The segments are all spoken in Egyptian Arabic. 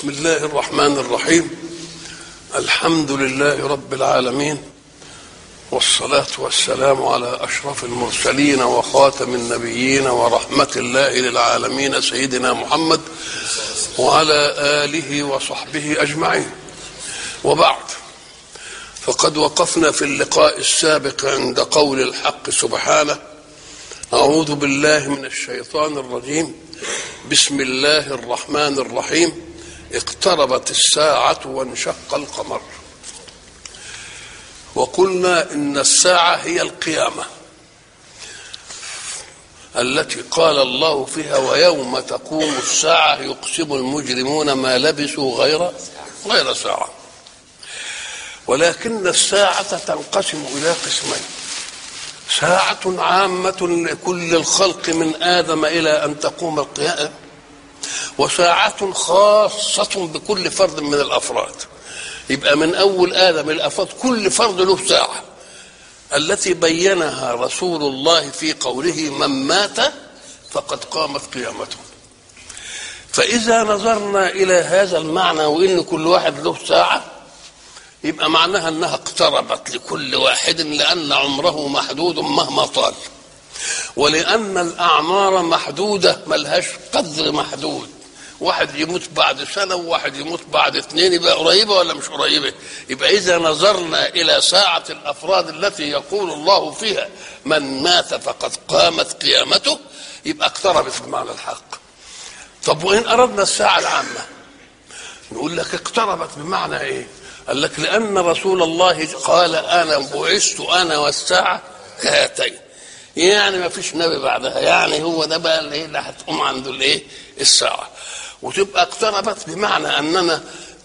بسم الله الرحمن الرحيم الحمد لله رب العالمين والصلاة والسلام على أشرف المرسلين وخاتم النبيين ورحمة الله للعالمين سيدنا محمد وعلى آله وصحبه أجمعين وبعد فقد وقفنا في اللقاء السابق عند قول الحق سبحانه أعوذ بالله من الشيطان الرجيم بسم الله الرحمن الرحيم اقتربت الساعة وانشق القمر وقلنا إن الساعة هي القيامة التي قال الله فيها ويوم تقوم الساعة يقسم المجرمون ما لبثوا غير غير ساعة ولكن الساعة تنقسم إلى قسمين ساعة عامة لكل الخلق من آدم إلى أن تقوم القيامة وساعة خاصة بكل فرد من الأفراد يبقى من أول آدم الأفراد كل فرد له ساعة التي بينها رسول الله في قوله من مات فقد قامت قيامته فإذا نظرنا إلى هذا المعنى وإن كل واحد له ساعة يبقى معناها أنها اقتربت لكل واحد لأن عمره محدود مهما طال ولأن الأعمار محدودة ملهاش قدر محدود واحد يموت بعد سنة وواحد يموت بعد اثنين يبقى قريبة ولا مش قريبة يبقى إذا نظرنا إلى ساعة الأفراد التي يقول الله فيها من مات فقد قامت قيامته يبقى اقتربت بمعنى الحق طب وإن أردنا الساعة العامة نقول لك اقتربت بمعنى إيه قال لك لأن رسول الله قال أنا بعثت أنا والساعة كهاتين يعني ما فيش نبي بعدها يعني هو ده بقى اللي, اللي هتقوم عنده الايه الساعه وتبقى اقتربت بمعنى اننا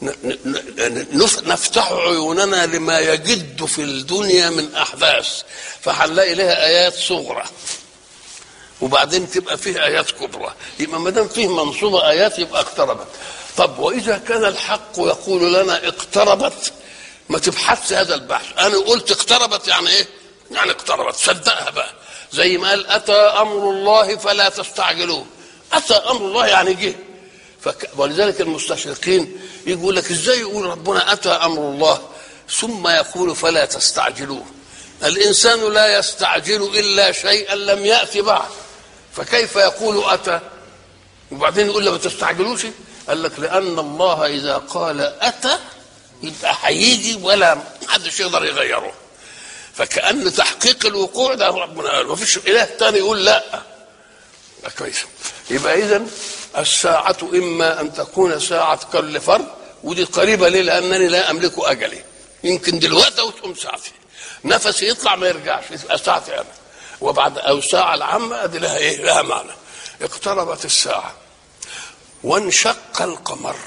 نفتح عيوننا لما يجد في الدنيا من احداث فهنلاقي لها ايات صغرى وبعدين تبقى فيه ايات كبرى يبقى ما دام فيه منصوبه ايات يبقى اقتربت طب واذا كان الحق يقول لنا اقتربت ما تبحثش هذا البحث انا قلت اقتربت يعني ايه يعني اقتربت صدقها بقى زي ما قال اتى امر الله فلا تستعجلوه اتى امر الله يعني جه فك... ولذلك المستشرقين يقول لك ازاي يقول ربنا اتى امر الله ثم يقول فلا تستعجلوه الانسان لا يستعجل الا شيئا لم ياتي بعد فكيف يقول اتى وبعدين يقول له ما تستعجلوش قال لك لان الله اذا قال اتى يبقى هيجي ولا محدش يقدر يغيره فكأن تحقيق الوقوع ده ربنا قال ما فيش إله تاني يقول لا كويس يبقى إذا الساعة إما أن تكون ساعة كل فرد ودي قريبة ليه لأنني لا أملك أجلي يمكن دلوقتي أو تقوم ساعتي نفسي يطلع ما يرجعش يبقى ساعتي أنا وبعد أو الساعة العامة أدي لها إيه لها معنى اقتربت الساعة وانشق القمر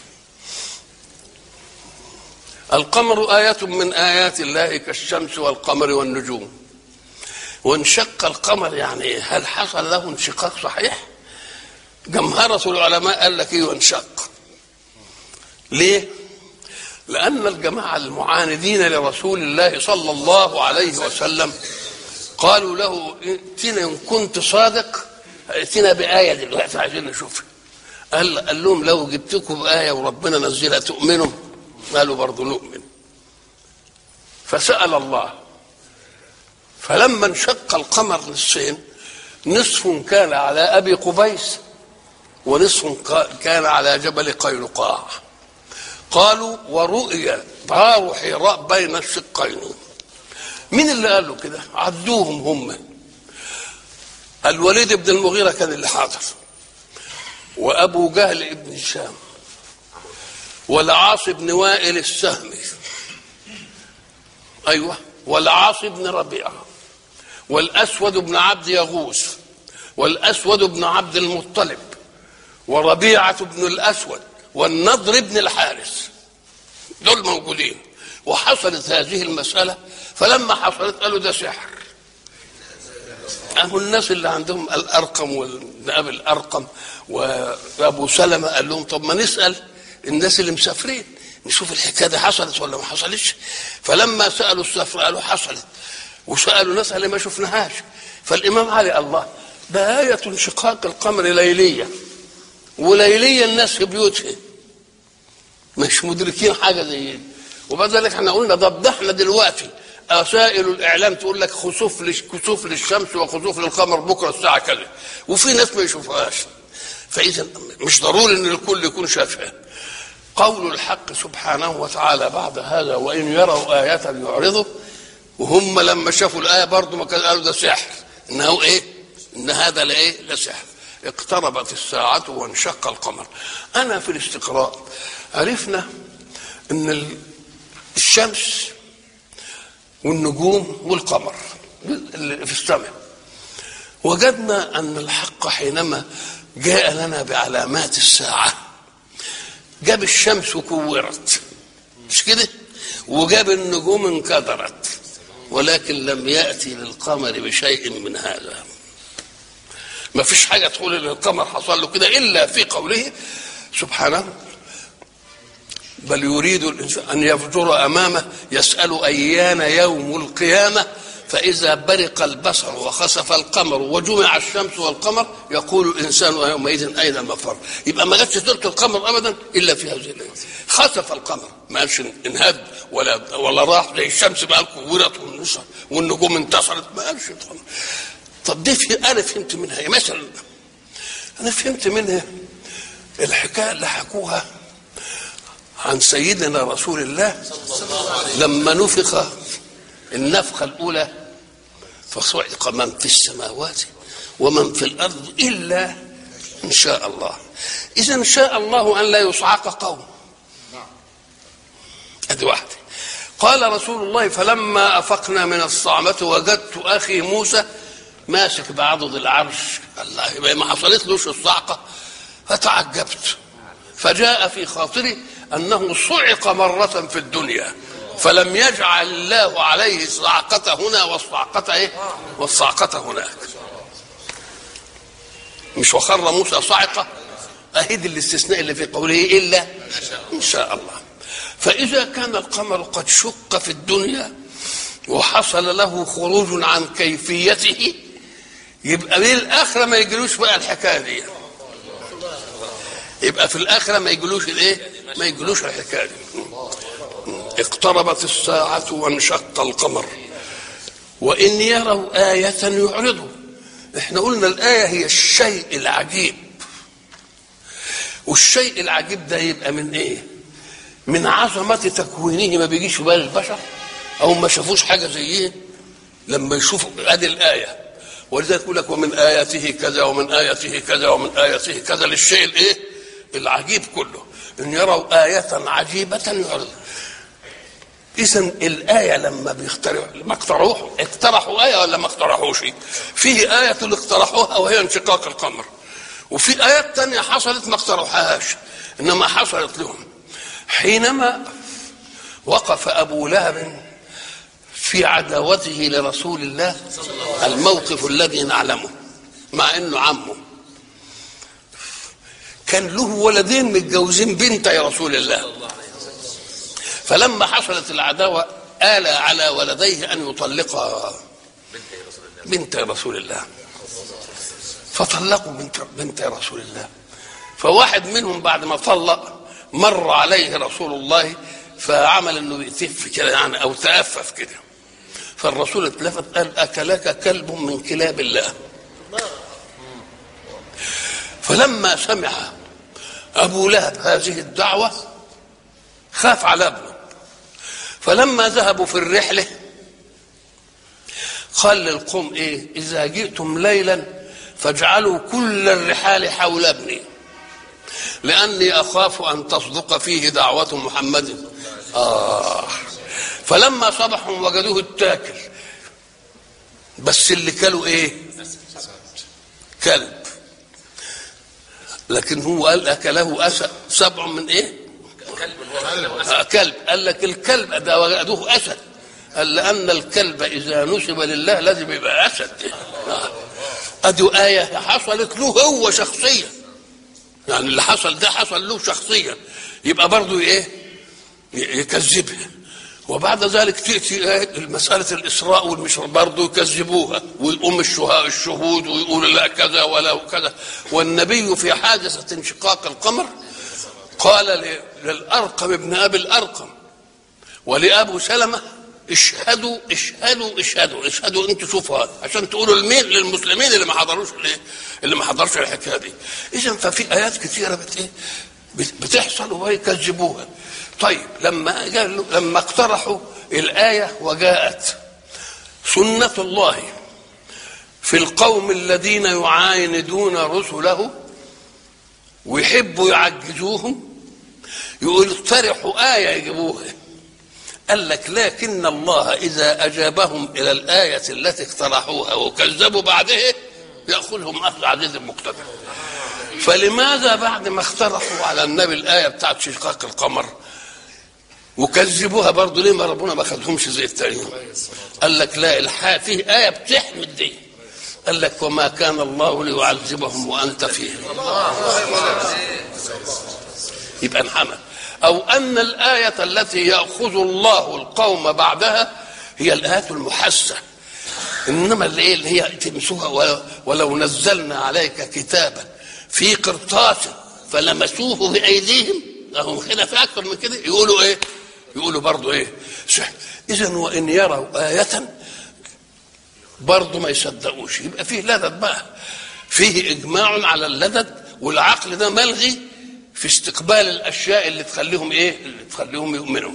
القمر آية من آيات الله كالشمس والقمر والنجوم وانشق القمر يعني هل حصل له انشقاق صحيح جمهرة العلماء قال لك ايه انشق ليه لأن الجماعة المعاندين لرسول الله صلى الله عليه وسلم قالوا له ائتنا إن كنت صادق ائتنا بآية دلوقتي عايزين نشوفها قال, قال لهم لو جبتكم بآية وربنا نزلها تؤمنوا قالوا برضه نؤمن فسأل الله فلما انشق القمر نصفين نصف كان على أبي قبيس ونصف كان على جبل قينقاع قالوا ورؤي غار حراء بين الشقين مين اللي قال له كده عدوهم هم الوليد بن المغيرة كان اللي حاضر وأبو جهل ابن هشام والعاص بن وائل السهمي ايوه والعاص بن ربيعه والاسود بن عبد يغوث والاسود بن عبد المطلب وربيعه بن الاسود والنضر بن الحارث دول موجودين وحصلت هذه المساله فلما حصلت قالوا ده سحر أهو الناس اللي عندهم الأرقم والنائب الأرقم وأبو سلمة قال لهم طب ما نسأل الناس اللي مسافرين نشوف الحكايه دي حصلت ولا ما حصلتش فلما سالوا السفر قالوا حصلت وسالوا ناس اللي ما شفناهاش فالامام علي الله ده آية انشقاق القمر ليلية وليلية الناس في بيوتهم مش مدركين حاجه زي دي وبعد ذلك احنا قلنا طب ده احنا دلوقتي وسائل الاعلام تقول لك خسوف لش كسوف للشمس وخسوف للقمر بكره الساعه كذا وفي ناس ما يشوفهاش فاذا مش ضروري ان الكل يكون شافها قول الحق سبحانه وتعالى بعد هذا وان يروا آية يعرضوا وهم لما شافوا الآية برضه ما كانوا قالوا ده سحر إنه إيه؟ إن هذا لإيه؟ لسحر اقتربت الساعة وانشق القمر أنا في الاستقراء عرفنا إن ال- الشمس والنجوم والقمر اللي في السماء وجدنا أن الحق حينما جاء لنا بعلامات الساعة جاب الشمس كورت مش كده وجاب النجوم انكدرت ولكن لم يأتي للقمر بشيء من هذا ما فيش حاجة تقول ان القمر حصل له كده إلا في قوله سبحانه بل يريد الإنسان أن يفجر أمامه يسأل أيان يوم القيامة فإذا برق البصر وخسف القمر وجمع الشمس والقمر يقول الإنسان يومئذ أين المفر يبقى ما جاتش سيرة القمر أبدا إلا في هذه الآية خسف القمر ما قالش انهد ولا ولا راح زي الشمس بقى كورت والنشر والنجوم انتصرت ما قالش القمر طب دي في أنا فهمت منها إيه؟ مثلا أنا فهمت منها الحكاية اللي حكوها عن سيدنا رسول الله لما نفخ النفخة الأولى فصعق من في السماوات ومن في الأرض إلا إن شاء الله إذا إن شاء الله أن لا يصعق قوم أدي واحدة قال رسول الله فلما أفقنا من الصعمة وجدت أخي موسى ماسك بعضد العرش الله يبقى ما حصلتلوش الصعقة فتعجبت فجاء في خاطري أنه صعق مرة في الدنيا فلم يجعل الله عليه الصعقة هنا والصعقة إيه؟ والصعقة هناك مش وخر موسى صعقة أهد الاستثناء اللي في قوله إلا إن شاء الله فإذا كان القمر قد شق في الدنيا وحصل له خروج عن كيفيته يبقى بالآخرة ما يجلوش بقى الحكاية دي يبقى في الآخرة ما يجلوش الإيه؟ ما يجلوش الحكاية دي اقتربت الساعة وانشق القمر وإن يروا آية يعرضوا احنا قلنا الآية هي الشيء العجيب والشيء العجيب ده يبقى من ايه من عظمة تكوينه ما بيجيش في بال البشر أو ما شافوش حاجة زيه لما يشوفوا ادي الآية ولذلك يقول لك ومن آياته كذا ومن آياته كذا ومن آياته كذا للشيء الايه العجيب كله ان يروا آية عجيبة يعرض إذا الآية لما بيخترعوا ما اقترحوا اقترحوا آية ولا ما اقترحوش؟ فيه آية اللي اقترحوها وهي انشقاق القمر. وفي آيات تانية حصلت ما اقترحوهاش إنما حصلت لهم. حينما وقف أبو لهب في عداوته لرسول الله الموقف الذي نعلمه مع انه عمه كان له ولدين متجوزين بنت يا رسول الله فلما حصلت العداوة آل على ولديه أن يطلق بنت رسول الله فطلقوا بنت بنت رسول الله فواحد منهم بعد ما طلق مر عليه رسول الله فعمل انه يتف كده يعني او تأفف كده فالرسول اتلفت قال اكلك كلب من كلاب الله فلما سمع ابو لهب هذه الدعوه خاف على ابنه فلما ذهبوا في الرحله قال للقوم ايه اذا جئتم ليلا فاجعلوا كل الرحال حول ابني لاني اخاف ان تصدق فيه دعوه محمد آه فلما صبحوا وجدوه التاكل بس اللي كلوا ايه كلب لكن هو قال اكله اسد سبع من ايه آه كلب قال لك الكلب ده وجدوه اسد قال لان الكلب اذا نسب لله لازم يبقى اسد آه. ادي ايه حصلت له هو شخصيا يعني اللي حصل ده حصل له شخصيا يبقى برضه ايه يكذبها وبعد ذلك تأتي مسألة الإسراء والمشر برضه يكذبوها ويقوم الشهود ويقول لا كذا ولا كذا والنبي في حادثة انشقاق القمر قال ل- للأرقم ابن أبي الأرقم ولأبو سلمة اشهدوا اشهدوا اشهدوا اشهدوا انتوا شوفوا هذا عشان تقولوا لمين للمسلمين اللي ما حضروش الايه اللي ما حضرش الحكايه دي اذا ففي ايات كثيره بت ايه بت- بتحصل ويكذبوها طيب لما قالوا لما اقترحوا الايه وجاءت سنه الله في القوم الذين يعاندون رسله ويحبوا يعجزوهم يقول اقترحوا آية يجيبوها قال لك لكن الله إذا أجابهم إلى الآية التي اقترحوها وكذبوا بعدها يأخذهم أخذ عزيز مقتدر فلماذا بعد ما اقترحوا على النبي الآية بتاعت شقاق القمر وكذبوها برضه ليه ما ربنا ما خدهمش زي التانيين قال لك لا الحق فيه آية بتحمد دي قال لك وما كان الله ليعذبهم وأنت فيهم يبقى انحمى او ان الايه التي ياخذ الله القوم بعدها هي الايات المحسه انما اللي, إيه اللي هي تمسوها ولو, ولو نزلنا عليك كتابا في قرطاس فلمسوه بايديهم لهم هنا في اكثر من كده يقولوا ايه يقولوا برضه ايه سحر اذا وان يروا ايه برضه ما يصدقوش يبقى فيه لدد بقى فيه اجماع على اللدد والعقل ده ملغي في استقبال الاشياء اللي تخليهم ايه اللي تخليهم يؤمنوا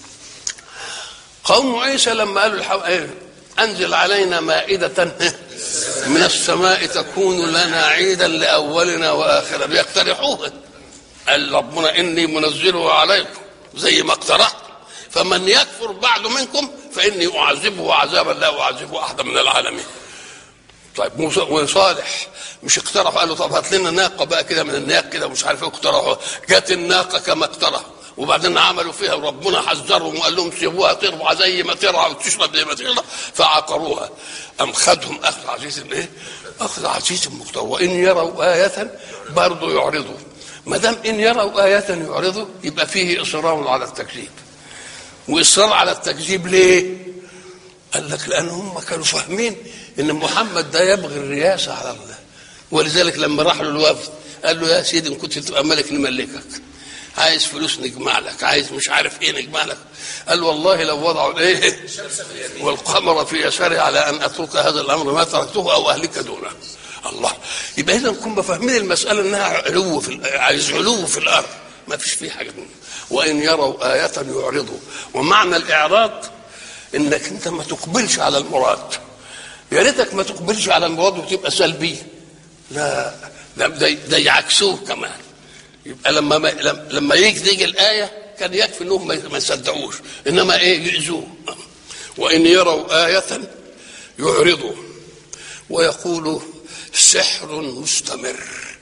قوم عيسى لما قالوا الحو... إيه؟ انزل علينا مائدة من السماء تكون لنا عيدا لاولنا واخرنا بيقترحوها قال ربنا اني منزله عليكم زي ما اقترحت فمن يكفر بعد منكم فاني اعذبه عذابا لا اعذبه احدا من العالمين طيب موسى وصالح مش اقترحوا قالوا طب هات لنا ناقه بقى كده من الناق كده مش عارف ايه اقترحوا جت الناقه كما اقترحوا وبعدين عملوا فيها وربنا حذرهم وقال لهم سيبوها تربع زي ما ترعى وتشرب زي ما تشرب فعقروها ام خدهم اخذ عزيز الايه؟ اخذ عزيز مقتدر وان يروا ايه برضه يعرضوا ما دام ان يروا ايه يعرضوا يبقى فيه اصرار على التكذيب واصرار على التكذيب ليه؟ قال لك لان هم كانوا فاهمين ان محمد ده يبغي الرياسه على الله ولذلك لما راح له الوفد قال له يا سيدي ان كنت تبقى ملك نملكك عايز فلوس نجمع لك عايز مش عارف ايه نجمع لك قال والله لو وضعوا ايه والقمر في يساري على ان اترك هذا الامر ما تركته او اهلك دونه الله يبقى اذا كنا فاهمين المساله انها علو في ال- عايز علو في الارض ما فيش فيه حاجه منه وان يروا ايه يعرضوا ومعنى الاعراض انك انت ما تقبلش على المراد يا ريتك ما تقبلش على المراد وتبقى سلبي لا ده ده ده يعكسوه كمان يبقى لما ما لما- لما يجي تيجي الايه كان يكفي انهم ما ما يصدقوش انما ايه يؤذوه وان يروا ايه يعرضوا ويقولوا سحر مستمر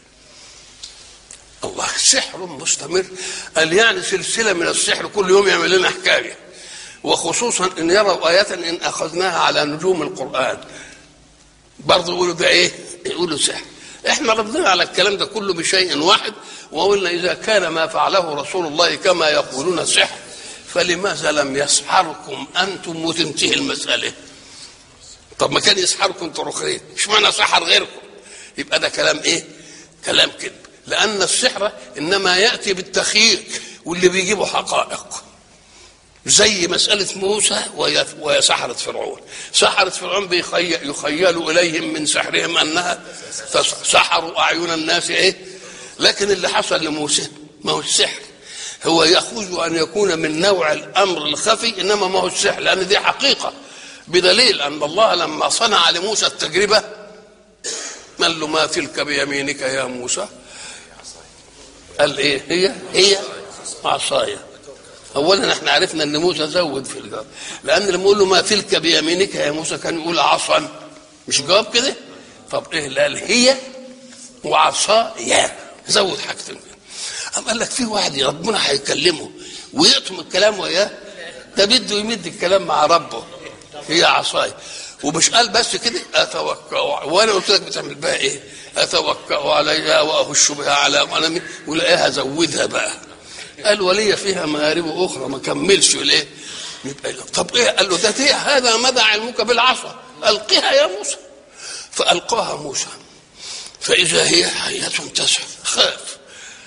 الله سحر مستمر قال يعني سلسله من السحر كل يوم يعمل لنا حكايه وخصوصا ان يروا ايه ان اخذناها على نجوم القران برضه يقولوا ده ايه؟ يقولوا سحر احنا ردنا على الكلام ده كله بشيء واحد وقلنا اذا كان ما فعله رسول الله كما يقولون سحر فلماذا لم يسحركم انتم وتنتهي المساله؟ طب ما كان يسحركم انتوا رخرين اشمعنى سحر غيركم؟ يبقى ده كلام ايه؟ كلام كذب لان السحر انما ياتي بالتخيير واللي بيجيبوا حقائق زي مسألة موسى وهي وهي سحرة فرعون سحرة فرعون بيخي- يخيل إليهم من سحرهم أنها تس- سحروا أعين الناس إيه لكن اللي حصل لموسى ما هو السحر هو يخوج أن يكون من نوع الأمر الخفي إنما ما هو السحر لأن دي حقيقة بدليل أن الله لما صنع لموسى التجربة قال له ما تلك بيمينك يا موسى قال ايه هي هي عصايا اولا احنا عرفنا ان موسى زود في الجواب لان لما يقول له ما تلك بيمينك يا موسى كان يقول عصا مش جواب كده طب ايه لا قال هي وعصايا زود حاجتين قام قال لك في واحد ربنا هيكلمه ويقطم الكلام وياه ده بده يمد الكلام مع ربه هي عصاي ومش قال بس كده اتوكا وانا قلت لك بتعمل بها ايه؟ اتوكا عليها واهش بها على غنمي ولاقيها زودها بقى قال ولي فيها مآرب اخرى ما كملش ليه؟ يبقى طب ايه؟ قال له ده دي هذا مدى علمك بالعصا القها يا موسى فالقاها موسى فاذا هي حيه تسعى خاف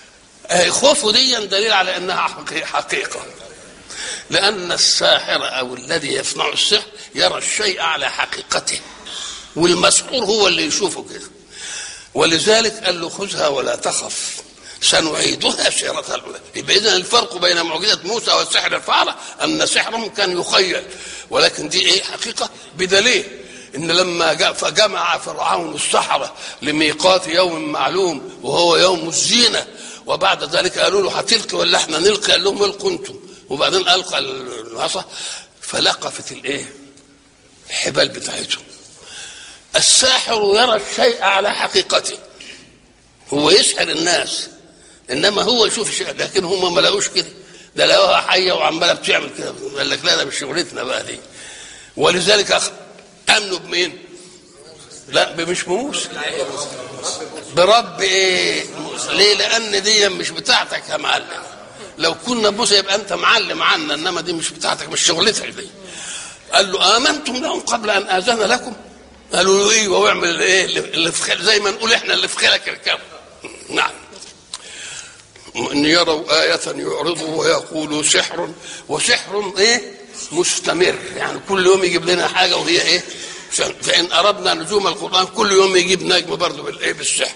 آه، خوفه دي دليل على انها حقي- حقيقه لان الساحر او الذي يصنع السحر يرى الشيء على حقيقته والمسحور هو اللي يشوفه كده ولذلك قال له خذها ولا تخف سنعيدها سيرتها الأولى يبقى إذن الفرق بين معجزة موسى والسحر الفعلة أن سحرهم كان يخيل ولكن دي إيه حقيقة بدليل إن لما جاء فجمع فرعون السحرة لميقات يوم معلوم وهو يوم الزينة وبعد ذلك قالوا له هتلقي ولا احنا نلقي قال لهم القوا انتم وبعدين ألقى العصا فلقفت الإيه الحبال بتاعتهم الساحر يرى الشيء على حقيقته هو يسحر الناس انما هو يشوف الشيء لكن هم ما لقوش كده ده لقوها حيه وعماله بتعمل كده قال لك لا ده مش شغلتنا بقى دي ولذلك أخ- امنوا بمين؟ لا مش بموسى برب ايه؟ موسى ليه؟ لان دي مش بتاعتك يا معلم لو كنا موسى يبقى انت معلم عنا انما دي مش بتاعتك مش شغلتك دي قال له امنتم لهم قبل ان اذن لكم قالوا له ايه واعمل الايه اللي في خيل زي ما نقول احنا اللي في خيلك اركبوا نعم ان يروا آية يعرضوا ويقولوا سحر وسحر ايه مستمر يعني كل يوم يجيب لنا حاجة وهي ايه فإن أردنا نجوم القرآن كل يوم يجيب نجم برضه بالايه بالسحر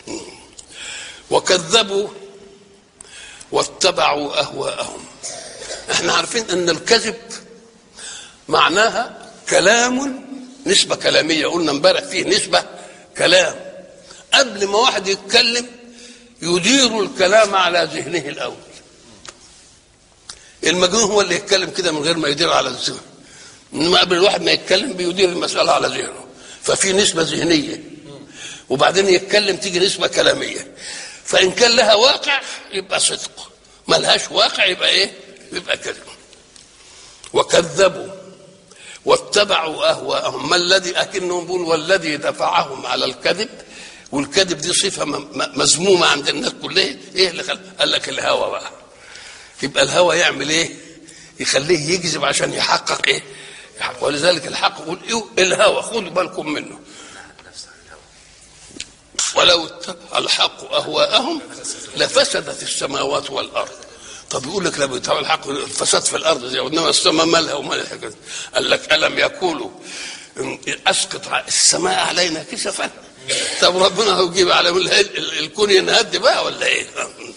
وكذبوا واتبعوا أهواءهم احنا عارفين ان الكذب معناها كلام نسبة كلامية قلنا امبارح فيه نسبة كلام قبل ما واحد يتكلم يدير الكلام على ذهنه الأول المجنون هو اللي يتكلم كده من غير ما يدير على الذهن انما قبل الواحد ما يتكلم بيدير المسألة على ذهنه ففي نسبة ذهنية وبعدين يتكلم تيجي نسبة كلامية فإن كان لها واقع يبقى صدق ما لهاش واقع يبقى إيه يبقى كذب وكذبوا واتبعوا اهواءهم ما الذي اكنهم بيقول والذي دفعهم على الكذب والكذب دي صفه م- م- مذمومه عند الناس كلها ايه اللي خل... قال لك الهوى بقى يبقى الهوى يعمل ايه يخليه يكذب عشان يحقق ايه يحقق. ولذلك الحق يقول إيه الهوى خدوا بالكم منه ولو اتبع الحق اهواءهم لفسدت السماوات والارض طب يقول لك لما يتبع الحق الفساد في الارض زي انما السماء مالها ومال الحاجات دي. قال لك الم يقولوا إن اسقط ع- السماء علينا كسفا طب ربنا هيجيب على ال- ال- الكون ينهد بقى ولا ايه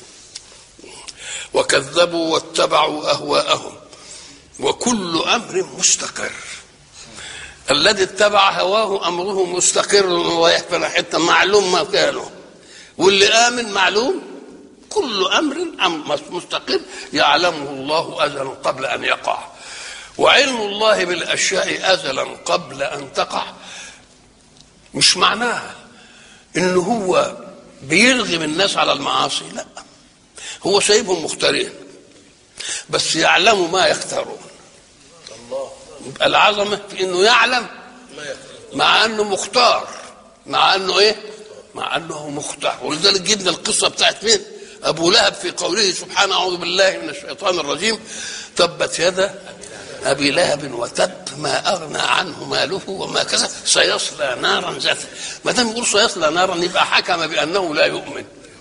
وكذبوا واتبعوا اهواءهم وكل امر مستقر الذي اتبع هواه امره مستقر ويحفل حتى معلوم ما كانوا واللي امن معلوم كل امر أم- مستقر يعلمه الله ازلا قبل ان يقع وعلم الله بالاشياء ازلا قبل ان تقع مش معناها ان هو بيرغم الناس على المعاصي لا هو سايبهم مختارين بس يعلموا ما يختارون يبقى العظمه في انه يعلم مع انه مختار مع انه ايه مع انه مختار ولذلك جبنا القصه بتاعت مين ابو لهب في قوله سبحانه اعوذ بالله من الشيطان الرجيم تبت يدا ابي لهب وتب ما اغنى عنه ماله وما كسب سيصلى نارا ذات ما دام يقول سيصلى نارا يبقى حكم بانه لا يؤمن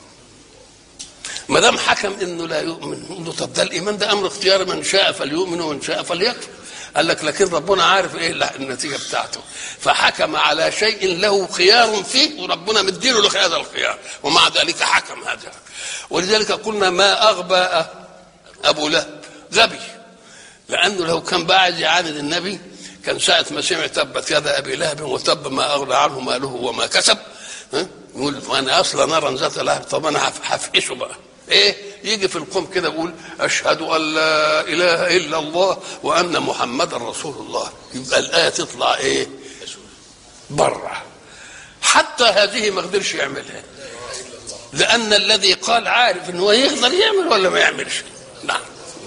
ما دام حكم انه لا يؤمن نقول له طب ده الايمان ده امر اختياري من شاء فليؤمن ومن شاء فليكفر قال لك لكن ربنا عارف ايه الل- النتيجه بتاعته فحكم على شيء له خيار فيه وربنا مديله له هذا الخيار ومع ذلك حكم هذا ولذلك قلنا ما اغبى ابو لهب غبي لانه لو كان بقى عايز يعاند النبي كان ساعة ما سمع تبت يد ابي لهب وتب ما اغنى عنه ماله وما كسب ها؟ يقول وانا اصلا نارا ذات لهب طب انا هف- هفقسه بقى ايه يجي في القوم كده يقول اشهد ان لا اله الا الله وان محمدا رسول الله يبقى الايه تطلع ايه بره حتى هذه ما قدرش يعملها لان الذي قال عارف ان هو يقدر يعمل ولا ما يعملش نعم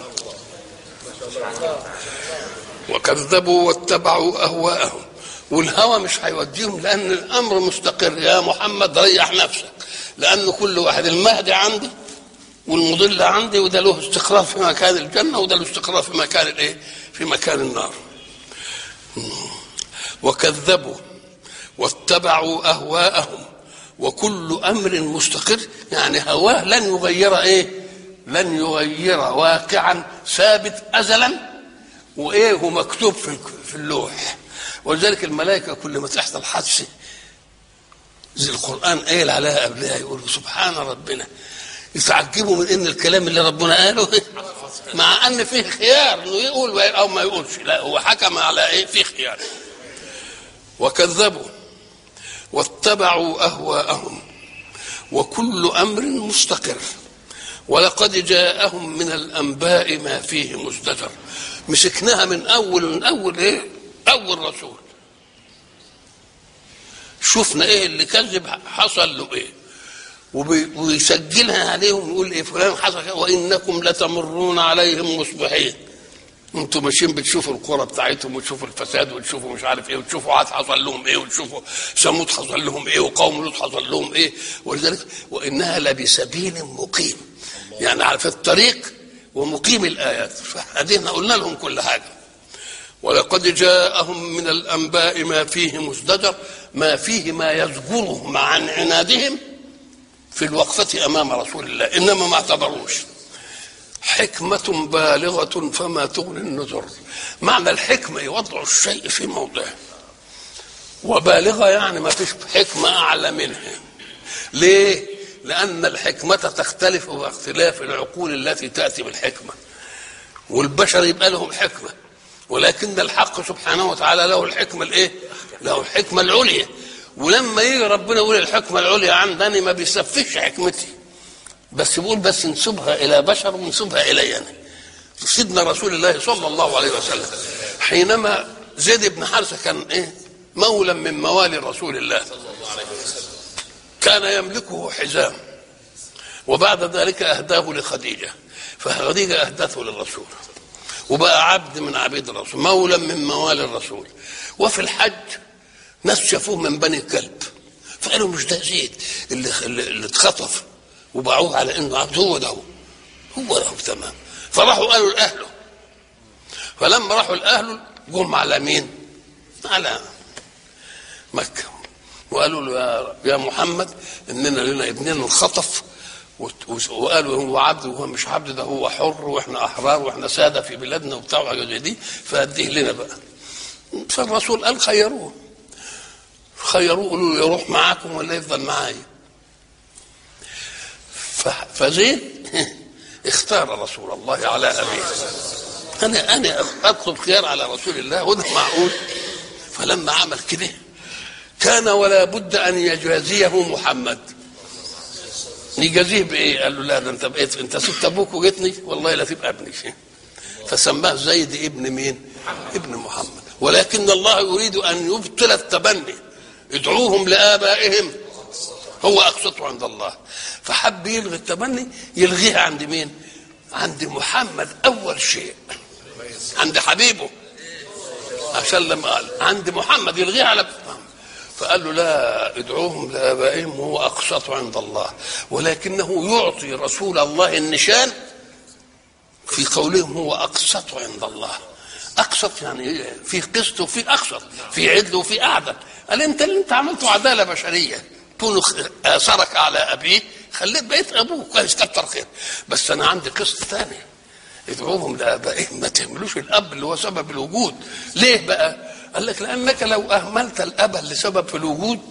وكذبوا واتبعوا اهواءهم والهوى مش هيوديهم لان الامر مستقر يا محمد ريح نفسك لان كل واحد المهدي عندي والمضل عندي وده له استقرار في مكان الجنه وده له استقرار في مكان الايه؟ في مكان النار. وكذبوا واتبعوا اهواءهم وكل امر مستقر يعني هواه لن يغير ايه لن يغير واقعا ثابت ازلا وايه ومكتوب في في اللوح ولذلك الملائكه كل ما تحصل حادثه زي القران قايل عليها قبلها يقولوا سبحان ربنا يتعجبوا من ان الكلام اللي ربنا قاله مع ان فيه خيار انه يقول او ما يقولش لا هو حكم على ايه في خيار وكذبوا واتبعوا اهواءهم وكل امر مستقر ولقد جاءهم من الانباء ما فيه مزدجر مسكناها من اول من اول ايه اول رسول شفنا ايه اللي كذب حصل له ايه ويسجلها عليهم يقول ايه فلان حصل وانكم لتمرون عليهم مصبحين انتوا ماشيين بتشوفوا القرى بتاعتهم وتشوفوا الفساد وتشوفوا مش عارف ايه وتشوفوا عاد حصل لهم ايه وتشوفوا ثمود حصل لهم ايه وقوم لوط حصل لهم ايه ولذلك وانها لبسبيل مقيم يعني على في الطريق ومقيم الايات فهدينا قلنا لهم كل حاجه ولقد جاءهم من الانباء ما فيه مزدجر ما فيه ما يزجرهم عن عنادهم في الوقفه امام رسول الله انما ما اعتبروش حكمة بالغة فما تغني النذر معنى الحكمة يوضع الشيء في موضعه وبالغة يعني ما فيش حكمة أعلى منها ليه؟ لأن الحكمة تختلف باختلاف العقول التي تأتي بالحكمة والبشر يبقى لهم حكمة ولكن الحق سبحانه وتعالى له الحكمة الإيه؟ له الحكمة العليا ولما يجي ربنا يقول الحكمة العليا عندني ما بيسفش حكمتي بس بيقول بس نسبها الى بشر ونسبها الي انا سيدنا رسول الله صلى الله عليه وسلم حينما زيد بن حارثه كان ايه مولى من موالي رسول الله كان يملكه حزام وبعد ذلك اهداه لخديجه فخديجه اهدته للرسول وبقى عبد من عبيد الرسول مولى من موالي الرسول وفي الحج ناس شافوه من بني كلب فقالوا مش ده زيد اللي اللي اتخطف وباعوه على انه عبد هو ده هو هو ده تمام فراحوا قالوا لاهله فلما راحوا لاهله جم على مين؟ على مكه وقالوا له يا, يا محمد اننا لنا ابننا انخطف وقالوا هو عبد وهو مش عبد ده هو حر واحنا احرار واحنا ساده في بلادنا وبتاع وحاجه زي دي فاديه لنا بقى فالرسول قال خيروه خيروه قالوا له يروح معاكم ولا يفضل معايا فزيد اختار رسول الله على ابيه انا انا اطلب خيار على رسول الله وده معقول فلما عمل كده كان ولا بد ان يجازيه محمد يجازيه بايه؟ قال له لا ده انت بقيت انت سبت ابوك وجيتني والله لا تبقى ابني فسماه زيد ابن مين؟ ابن محمد ولكن الله يريد ان يبطل التبني ادعوهم لابائهم هو اقسطه عند الله فحب يلغي التبني يلغيها عند مين عند محمد اول شيء عند حبيبه عشان لما قال عند محمد يلغيها على فقال له لا ادعوهم لابائهم هو اقسط عند الله ولكنه يعطي رسول الله النشان في قولهم هو اقسط عند الله اقسط يعني في قسط وفي اقسط في عدل وفي اعدل قال انت اللي انت عملته عداله بشريه كونه اثرك على ابيه خليت بقيت ابوه كويس كتر خير بس انا عندي قسط ثاني ادعوهم لابائهم ما تهملوش الاب اللي هو سبب الوجود ليه بقى قال لك لانك لو اهملت الاب اللي سبب في الوجود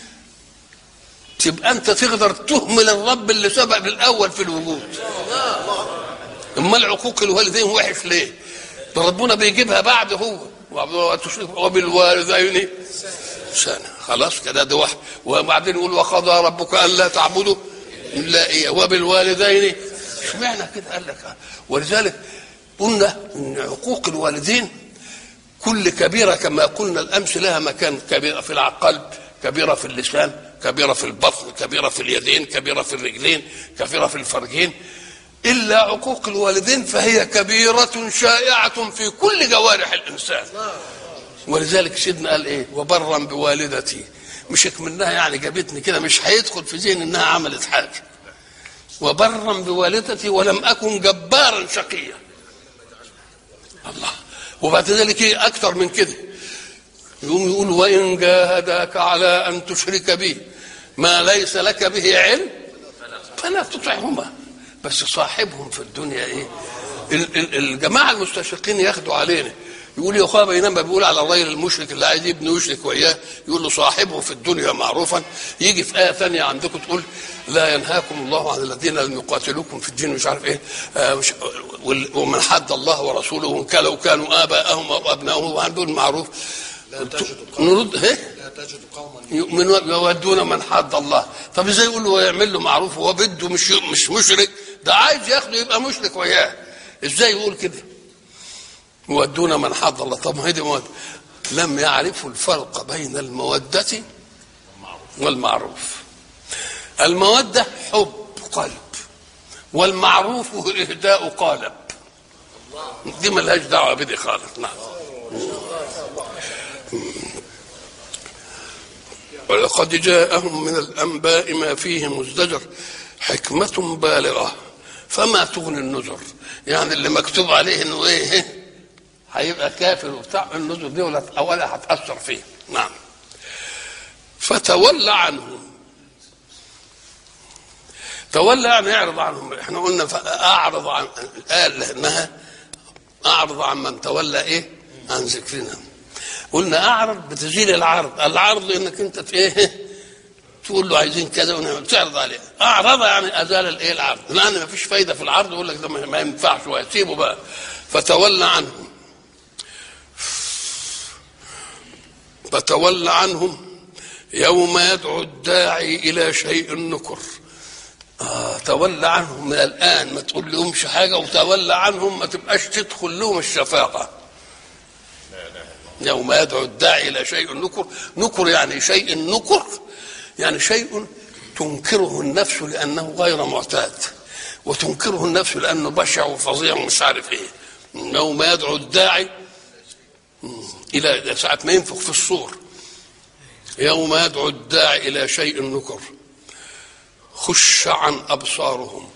تبقى انت تقدر تهمل الرب اللي سبب الاول في الوجود امال عقوق الوالدين وحش ليه ده ربنا بيجيبها بعد هو وبالوالدين سنة خلاص كده ده واحد وبعدين يقول وقضى ربك الا تعبدوا الا اياه وبالوالدين اشمعنى كده قال لك ولذلك قلنا ان عقوق الوالدين كل كبيره كما قلنا الامس لها مكان كبيره في القلب كبيره في اللسان كبيره في البطن كبيره في اليدين كبيره في الرجلين كبيره في الفرجين الا عقوق الوالدين فهي كبيره شائعه في كل جوارح الانسان ولذلك سيدنا قال ايه وبرا بوالدتي مش منها يعني جابتني كده مش هيدخل في ذهن انها عملت حاجه وبرا بوالدتي ولم اكن جبارا شقيا الله وبعد ذلك ايه اكثر من كده يقوم يقول وان جاهداك على ان تشرك بي ما ليس لك به علم فلا تطعهما بس صاحبهم في الدنيا ايه ال- ال- الجماعه المستشرقين ياخدوا علينا يقول يا اخويا بينما بيقول على الراجل المشرك اللي عايز يبني يشرك وياه يقول له صاحبه في الدنيا معروفا يجي في ايه ثانيه عندكم تقول لا ينهاكم الله عن الذين لم يقاتلوكم في الدين مش عارف ايه آه مش وال- ومن حد الله ورسوله وان كان- لو كانوا اباءهم او ابنائهم وعندهم معروف لا تجد قوما نرد ايه لا تجد قوما يؤمنون يودون من حد الله طب ازاي يقول له يعمل له معروف وهو بده مش مش مشرك ده عايز ياخده يبقى مشرك وياه ازاي يقول كده يودون من حد الله طب ما هي دي مودة لم يعرفوا الفرق بين المودة والمعروف المودة حب قلب والمعروف هو إهداء قالب دي ملهاش دعوة بدي خالص نعم ولقد جاءهم من الأنباء ما فيه مزدجر حكمة بالغة فما تغني النذر يعني اللي مكتوب عليه انه ايه هيبقى كافر وبتاع النذر دي ولا ولا هتأثر فيه نعم فتولى عنهم تولى يعني اعرض عنهم احنا قلنا اعرض عن قال انها اعرض عن من تولى ايه عن ذكرنا قلنا اعرض بتزيل العرض العرض انك انت ت- ايه تقول له عايزين كذا ونعمل تعرض عليه اعرض يعني ازال الايه العرض لان ما فيش فايده في العرض يقول لك ده ما ما ينفعش ويسيبه بقى فتولى عنهم فتولى عنهم يوم يدعو الداعي الى شيء نكر آه تولى عنهم من الان ما تقول لهمش حاجه وتولى عنهم ما تبقاش تدخل لهم الشفاقه يوم يدعو الداعي الى شيء نكر نكر يعني شيء نكر يعني شيء تنكره النفس لانه غير معتاد وتنكره النفس لانه بشع وفظيع ومش عارف ايه يوم يدعو الداعي الى ساعه ما ينفخ في الصور يوم يدعو الداعي الى شيء نكر خش عن ابصارهم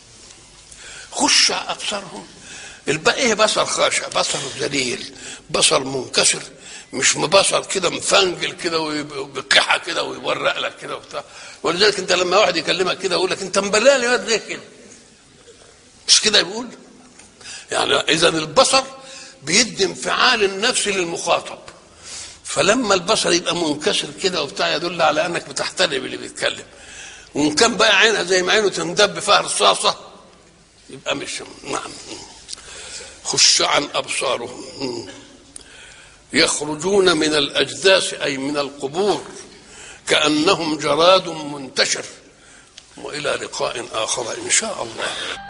خش عن ابصارهم الباقي ايه بصر خاشع بصر ذليل بصر منكسر مش بصر كده مفنجل كده وبقحه كده ويورق لك كده وبتاع ولذلك انت لما واحد يكلمك كده يقول لك انت مبلاني يا واد ليه كده مش كده يقول يعني اذا البصر بيدي انفعال النفس للمخاطب فلما البصر يبقى منكسر كده وبتاع يدل على انك بتحترم اللي بيتكلم وان كان بقى عينها زي ما عينه تندب فيها رصاصه يبقى مش نعم خش عن ابصارهم يخرجون من الاجداث اي من القبور كانهم جراد منتشر والى لقاء اخر ان شاء الله